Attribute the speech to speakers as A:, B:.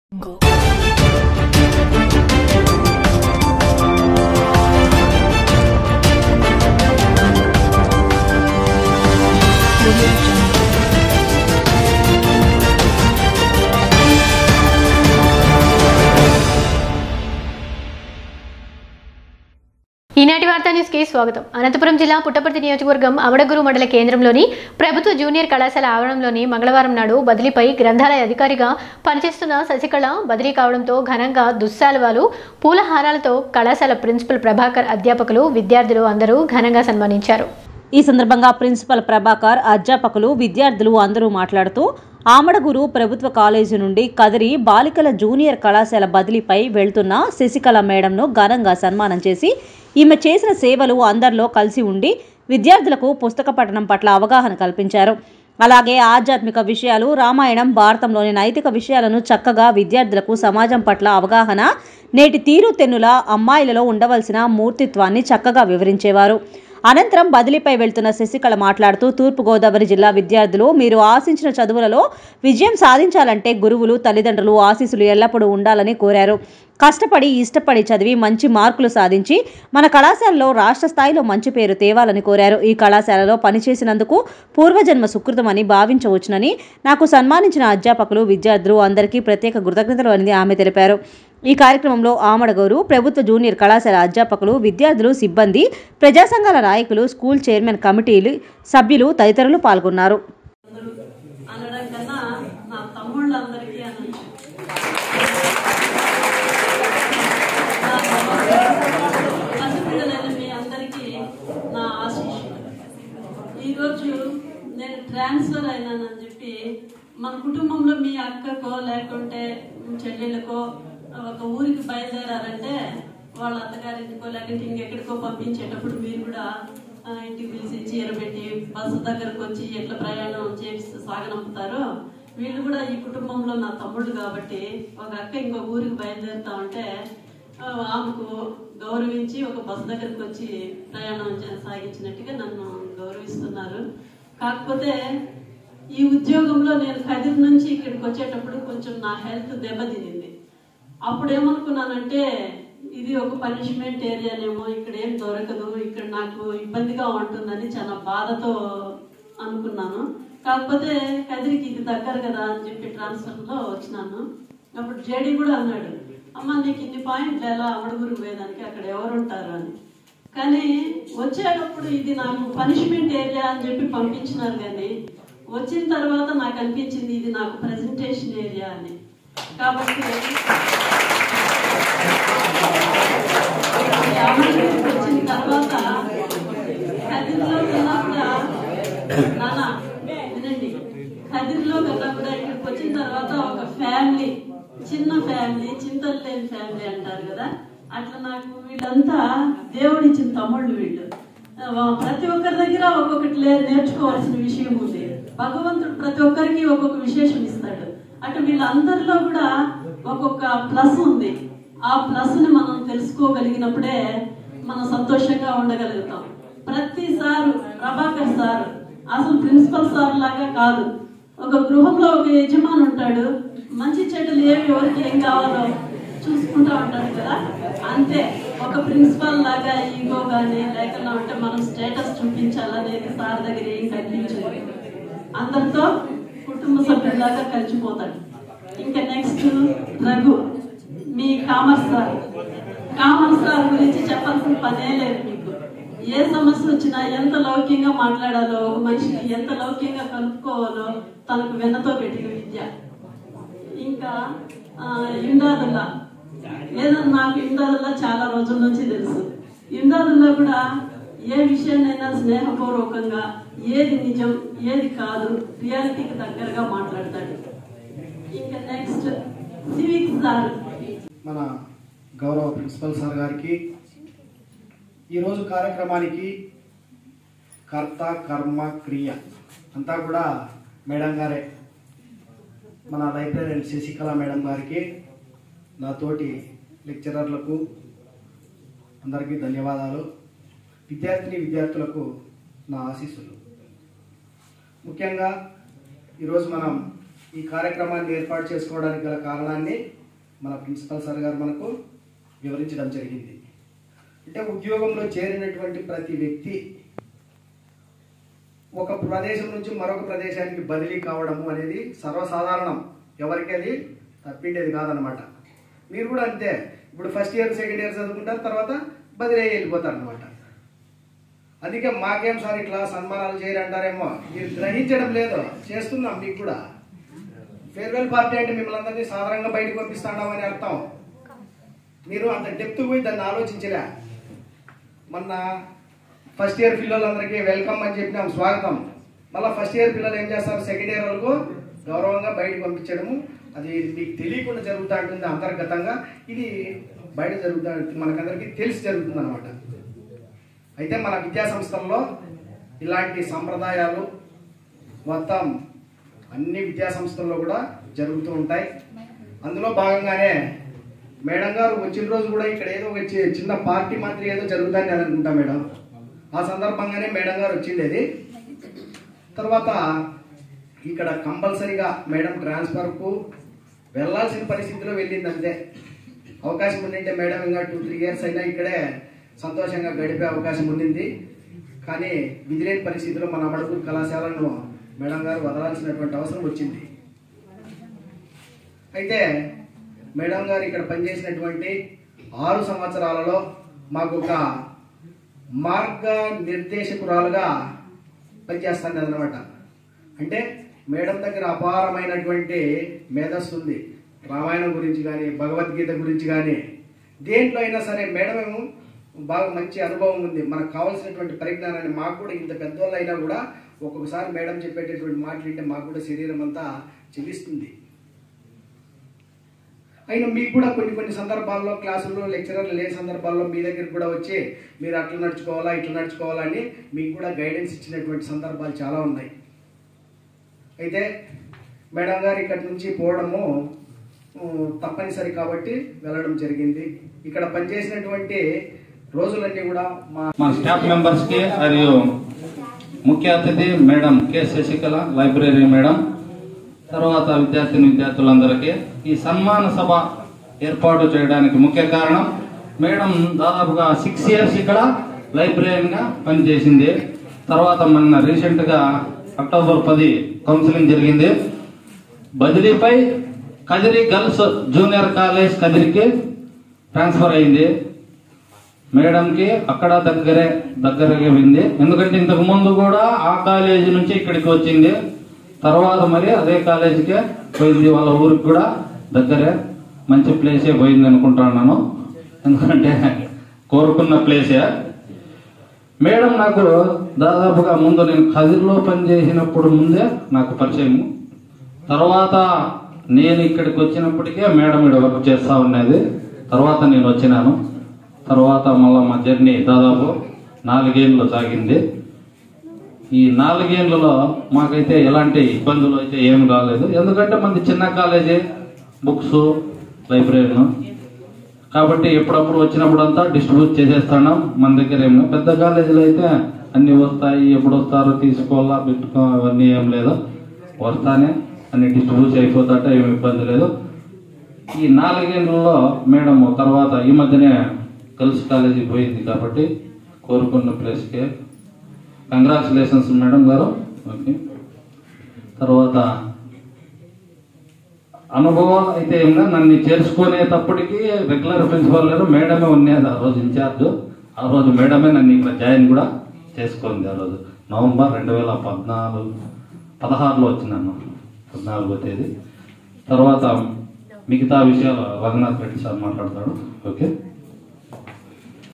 A: ఈనాటి వార్తా న్యూస్ కి స్వాగతం అనంతపురం జిల్లా పుట్టపర్తి నియోజకవర్గం అమడగురు మండల కేంద్రంలోని ప్రభుత్వ జూనియర్ కళాశాల ఆవరణంలోని మంగళవారం నాడు బదిలీపై గ్రంథాలయ అధికారిగా పనిచేస్తున్న శశికళ బదిలీ కావడంతో ఘనంగా దుస్సాలువాలు పూలహారాలతో కళాశాల ప్రిన్సిపల్ ప్రభాకర్ అధ్యాపకులు విద్యార్థులు అందరూ ఘనంగా సన్మానించారు
B: ఈ సందర్భంగా ప్రిన్సిపల్ ప్రభాకర్ అధ్యాపకులు విద్యార్థులు అందరూ మాట్లాడుతూ ఆమడగురు ప్రభుత్వ కాలేజీ నుండి కదిరి బాలికల జూనియర్ కళాశాల బదిలీపై వెళ్తున్న శశికళ మేడంను ఘనంగా సన్మానం చేసి ఈమె చేసిన సేవలు అందరిలో కలిసి ఉండి విద్యార్థులకు పుస్తక పఠనం పట్ల అవగాహన కల్పించారు అలాగే ఆధ్యాత్మిక విషయాలు రామాయణం భారతంలోని నైతిక విషయాలను చక్కగా విద్యార్థులకు సమాజం పట్ల అవగాహన నేటి తీరు తెన్నుల అమ్మాయిలలో ఉండవలసిన మూర్తిత్వాన్ని చక్కగా వివరించేవారు అనంతరం బదిలీపై వెళ్తున్న శశికళ మాట్లాడుతూ తూర్పుగోదావరి జిల్లా విద్యార్థులు మీరు ఆశించిన చదువులలో విజయం సాధించాలంటే గురువులు తల్లిదండ్రులు ఆశీస్సులు ఎల్లప్పుడూ ఉండాలని కోరారు కష్టపడి ఇష్టపడి చదివి మంచి మార్కులు సాధించి మన కళాశాలలో రాష్ట్ర స్థాయిలో మంచి పేరు తేవాలని కోరారు ఈ కళాశాలలో పనిచేసినందుకు పూర్వజన్మ సుకృతమని భావించవచ్చునని నాకు సన్మానించిన అధ్యాపకులు విద్యార్థులు అందరికీ ప్రత్యేక కృతజ్ఞతలు అని ఆమె తెలిపారు ఈ కార్యక్రమంలో ఆమడగౌరు ప్రభుత్వ జూనియర్ కళాశాల అధ్యాపకులు విద్యార్థులు సిబ్బంది ప్రజా సంఘాల నాయకులు స్కూల్ చైర్మన్ కమిటీలు సభ్యులు తదితరులు పాల్గొన్నారు
C: అనడం కన్నా నా తమ్ముళ్ళందరికీ అనొచ్చు పసిపిల్లలైన మీ అందరికీ నా ఆశీస్సులు ఈరోజు నేను ట్రాన్స్ఫర్ అయినానని చెప్పి మన కుటుంబంలో మీ అక్కకో లేకుంటే మీ చెల్లెలకో ఒక ఊరికి బయలుదేరారంటే వాళ్ళ అత్తగారింటికో లేకుంటే ఇంకెక్కడికో పంపించేటప్పుడు మీరు కూడా ఆ, ఇంటికి పిలిచి చీర పెట్టి బస్సు దగ్గరకు వచ్చి ఎట్లా ప్రయాణం చేసి సాగనంపుతారో వీళ్ళు కూడా ఈ కుటుంబంలో నా తమ్ముడు కాబట్టి ఒక అక్క ఇంకో ఊరికి బయలుదేరుతా ఉంటే ఆ, ఆమెకు గౌరవించి ఒక బస్సు దగ్గరకు వచ్చి ప్రయాణం చే- సాగించినట్టుగా నన్ను గౌరవిస్తున్నారు కాకపోతే ఈ ఉద్యోగంలో నేను కదిరి నుంచి ఇక్కడికి వచ్చేటప్పుడు కొంచెం నా హెల్త్ దెబ్బతినింది అప్పుడు ఏమనుకున్నానంటే ఇది ఒక పనిష్మెంట్ ఏరియానేమో ఇక్కడ ఏం దొరకదు ఇక్కడ నాకు ఇబ్బందిగా ఉంటుందని చాలా బాధతో అనుకున్నాను కాకపోతే కదిరికి ఇది దగ్గర కదా అని చెప్పి ట్రాన్స్ఫర్లో వచ్చినాను అప్పుడు జేడీ కూడా అన్నాడు అమ్మ నీకు ఇన్ని పాయింట్లు ఎలా అమడుగురు పోయేదానికి అక్కడ ఎవరు ఉంటారు అని కానీ వచ్చేటప్పుడు ఇది నాకు పనిష్మెంట్ ఏరియా అని చెప్పి పంపించినారు కానీ వచ్చిన తర్వాత నాకు అనిపించింది ఇది నాకు ప్రెజెంటేషన్ ఏరియా అని కాబట్టి ఈ అమలులోకి వచ్చిన తర్వాత కదిరిలో కన్నా కూడా నాన్న వినండి కదిరిలో కన్నా కూడా ఇక్కడికి వచ్చిన తర్వాత ఒక ఫ్యామిలీ చిన్న ఫ్యామిలీ చింతలేని ఫ్యామిలీ అంటారు కదా అట్లా నాకు వీళ్ళంతా దేవుడిచ్చిన తమ్ముళ్ళు వీళ్ళు ఆ, ప్రతి ఒక్కరి దగ్గర ఒక్కొక్కటి లే- నేర్చుకోవాల్సిన విషయం ఉంది భగవంతుడు ప్రతి ఒక్కరికి ఒక్కొక్క విశేషం ఇస్తాడు అటు వీళ్ళందరిలో కూడా ఒక్కొక్క ప్లస్ ఉంది ఆ ప్లస్ ని మనం తెలుసుకోగలిగినప్పుడే మనం సంతోషంగా ఉండగలుగుతాం ప్రతి సారు ప్రభాకర్ సార్ అసలు ప్రిన్సిపల్ సార్ లాగా కాదు ఒక గృహంలో ఒక యజమాని ఉంటాడు మంచి చెడ్డలు ఏవి ఎవరికి ఏం కావాలో చూసుకుంటా ఉంటాడు కదా అంతే ఒక ప్రిన్సిపల్ లాగా ఈగో గానీ లేకుండా ఉంటే మనం స్టేటస్ చూపించాలనేది సార్ దగ్గర ఏం కనిపించదు అందరితో కుటుంబ సభ్యులాగా కలిసిపోతాడు ఇంకా నెక్స్ట్ రఘు మీ కామర్స్ సార్ కామర్స్ సార్ గురించి చెప్పాల్సిన పనే లేదు మీకు ఏ సమస్య వచ్చినా ఎంత లౌక్యంగా మాట్లాడాలో ఒక మనిషిని ఎంత లౌక్యంగా కలుపుకోవాలో తనకు వెన్నతో పెట్టిన విద్య ఇంకా ఆ, ఇందాదుల్లా ఏదన్నా నాకు ఇందాదుల్లా చాలా రోజుల నుంచి తెలుసు ఇందాదుల్లా కూడా ఏ విషయాన్నైనా స్నేహపూర్వకంగా ఏది నిజం ఏది కాదు రియాలిటీకి దగ్గరగా మాట్లాడతాడు ఇంకా నెక్స్ట్ సివిక్స్ సార్
D: మన గౌరవ ప్రిన్సిపల్ సార్ గారికి ఈరోజు కార్యక్రమానికి కర్త కర్మ క్రియ అంతా కూడా మేడం గారే మన లైబ్రరీ శశికళ మేడం గారికి నాతోటి లెక్చరర్లకు అందరికీ ధన్యవాదాలు విద్యార్థిని విద్యార్థులకు నా ఆశీస్సులు ముఖ్యంగా ఈరోజు మనం ఈ కార్యక్రమాన్ని ఏర్పాటు చేసుకోవడానికి గల కారణాన్ని మన ప్రిన్సిపల్ సార్ గారు మనకు వివరించడం జరిగింది అంటే ఉద్యోగంలో చేరినటువంటి ప్రతి వ్యక్తి ఒక ప్రదేశం నుంచి మరొక ప్రదేశానికి బదిలీ కావడము అనేది సర్వసాధారణం ఎవరికి అది తప్పిండేది కాదనమాట మీరు కూడా అంతే ఇప్పుడు ఫస్ట్ ఇయర్ సెకండ్ ఇయర్ చదువుకుంటారు తర్వాత బదిలీ అయ్యి వెళ్ళిపోతారు అనమాట అందుకే మాకేం సార్ ఇట్లా సన్మానాలు చేయరంటారేమో మీరు గ్రహించడం లేదు చేస్తున్నాం మీకు కూడా ఫేర్వెల్ పార్టీ అంటే మిమ్మల్ని అందరినీ సాధారణంగా బయటకు పంపిస్తాడామని అర్థం మీరు అంత డెప్త్ పోయి దాన్ని ఆలోచించలే మొన్న ఫస్ట్ ఇయర్ పిల్లలందరికీ వెల్కమ్ అని చెప్పినాం స్వాగతం మళ్ళీ ఫస్ట్ ఇయర్ పిల్లలు ఏం చేస్తారు సెకండ్ ఇయర్ వరకు గౌరవంగా బయటకు పంపించడము అది మీకు తెలియకుండా జరుగుతూ ఉంటుంది అంతర్గతంగా ఇది బయట జరుగుతూ మనకందరికీ తెలిసి జరుగుతుంది అనమాట అయితే మన విద్యా సంస్థల్లో ఇలాంటి సంప్రదాయాలు మొత్తం అన్ని విద్యా సంస్థల్లో కూడా జరుగుతూ ఉంటాయి అందులో భాగంగానే మేడం గారు వచ్చిన రోజు కూడా ఇక్కడ ఏదో ఒక చి- చిన్న పార్టీ మాత్రం ఏదో జరుగుతుందని నేను అనుకుంటా మేడం ఆ సందర్భంగానే మేడం గారు వచ్చిండేది తర్వాత ఇక్కడ కంపల్సరీగా మేడం ట్రాన్స్ఫర్కు వెళ్ళాల్సిన పరిస్థితిలో వెళ్ళింది అంతే అవకాశం ఉండింటే మేడం ఇంకా టూ త్రీ ఇయర్స్ అయినా ఇక్కడే సంతోషంగా గడిపే అవకాశం ఉండింది కానీ విధిలేని పరిస్థితిలో మన అమడపూర్ కళాశాలను మేడం గారు వదలాల్సినటువంటి అవసరం వచ్చింది అయితే మేడం గారు ఇక్కడ పనిచేసినటువంటి ఆరు సంవత్సరాలలో మాకు ఒక మార్గ నిర్దేశకురాలుగా పనిచేస్తాను అనమాట అంటే మేడం దగ్గర అపారమైనటువంటి మేధస్సు ఉంది రామాయణం గురించి కానీ భగవద్గీత గురించి కానీ దేంట్లో అయినా సరే మేడం ఏమో బాగా మంచి అనుభవం ఉంది మనకు కావాల్సినటువంటి పరిజ్ఞానాన్ని మాకు కూడా ఇంత పెద్దవాళ్ళు అయినా కూడా ఒక్కొక్కసారి మేడం చెప్పేటటువంటి మాటలు వింటే మాకు కూడా శరీరం అంతా చెల్లిస్తుంది అయినా మీకు కూడా కొన్ని కొన్ని సందర్భాల్లో క్లాసుల్లో లెక్చరర్లు లేని సందర్భాల్లో మీ దగ్గరికి కూడా వచ్చి మీరు అట్లా నడుచుకోవాలా ఇట్లా నడుచుకోవాలా అని మీకు కూడా గైడెన్స్ ఇచ్చినటువంటి సందర్భాలు చాలా ఉన్నాయి అయితే మేడం గారు ఇక్కడి నుంచి పోవడము ఉ, తప్పనిసరి కాబట్టి వెళ్ళడం జరిగింది ఇక్కడ పనిచేసినటువంటి రోజులన్నీ కూడా మా
E: మా స్టాఫ్ మెంబర్స్ కి మరియు ముఖ్య అతిథి madam K Sasikala library madam తర్వాత విద్యార్థిని విద్యార్థులందరికీ ఈ సన్మాన సభ ఏర్పాటు చేయడానికి ముఖ్య కారణం మేడం దాదాపుగా సిక్స్ ఇయర్స్ ఇక్కడ లైబ్రరీగా పనిచేసింది తర్వాత మొన్న రీసెంట్ గా అక్టోబర్ పది కౌన్సిలింగ్ జరిగింది బదిలీపై కదిరి గర్ల్స్ జూనియర్ కాలేజ్ కదిరికి ట్రాన్స్ఫర్ అయింది మేడంకి అక్కడ దగ్గరే దగ్గరగా వింది ఎందుకంటే ఇంతకు ముందు కూడా ఆ కాలేజీ నుంచి ఇక్కడికి వచ్చింది తర్వాత మరి అదే కాలేజీకే పోయింది వాళ్ళ ఊరికి కూడా దగ్గరే మంచి ప్లేసే పోయింది అనుకుంటున్నాను ఎందుకంటే కోరుకున్న ప్లేసే మేడం నాకు దాదాపుగా ముందు నేను కదిరిలో పనిచేసినప్పుడు ముందే నాకు పరిచయం తర్వాత నేను ఇక్కడికి వచ్చినప్పటికే మేడం ఇక్కడ వర్క్ చేస్తా ఉన్నది తర్వాత నేను వచ్చినాను తర్వాత మళ్ళా మా జర్నీ దాదాపు నాలుగేళ్ళు సాగింది ఈ నాలుగేళ్లలో మాకైతే ఎలాంటి ఇబ్బందులు అయితే ఏమి రాలేదు ఎందుకంటే మనది చిన్న కాలేజీ బుక్స్ లైబ్రరీను కాబట్టి ఎప్పుడప్పుడు వచ్చినప్పుడు అంతా డిస్ట్రిబ్యూట్ చేసేస్తున్నాం మన దగ్గర ఏమి పెద్ద కాలేజీలో అయితే అన్ని వస్తాయి ఎప్పుడు వస్తారో తీసుకోవాలా పెట్టుకో అవన్నీ ఏం లేదు వస్తానే అన్ని డిస్ట్రిబ్యూట్ అయిపోతాట ఏమి ఇబ్బంది లేదు ఈ నాలుగేళ్లలో మేడం తర్వాత ఈ మధ్యనే గర్ల్స్ కాలేజీ పోయింది కాబట్టి కోరుకున్న ప్లేస్కే కంగ్రాచులేషన్స్ మేడం గారు ఓకే తర్వాత అనుభవాలు అయితే ఏమన్నా నన్ను చేర్చుకునేటప్పటికి రెగ్యులర్ ప్రిన్సిపల్ గారు మేడమే ఉన్నది ఆ రోజు ఇన్ఛార్జ్ ఆ రోజు మేడమే నన్ను ఇక్కడ జాయిన్ కూడా చేసుకుంది ఆ రోజు నవంబర్ రెండు వేల పద్నాలుగు పదహారులో వచ్చినాను పద్నాలుగో తేదీ తర్వాత మిగతా విషయాలు రఘునాథ్ రెడ్డి సార్ మాట్లాడతాడు ఓకే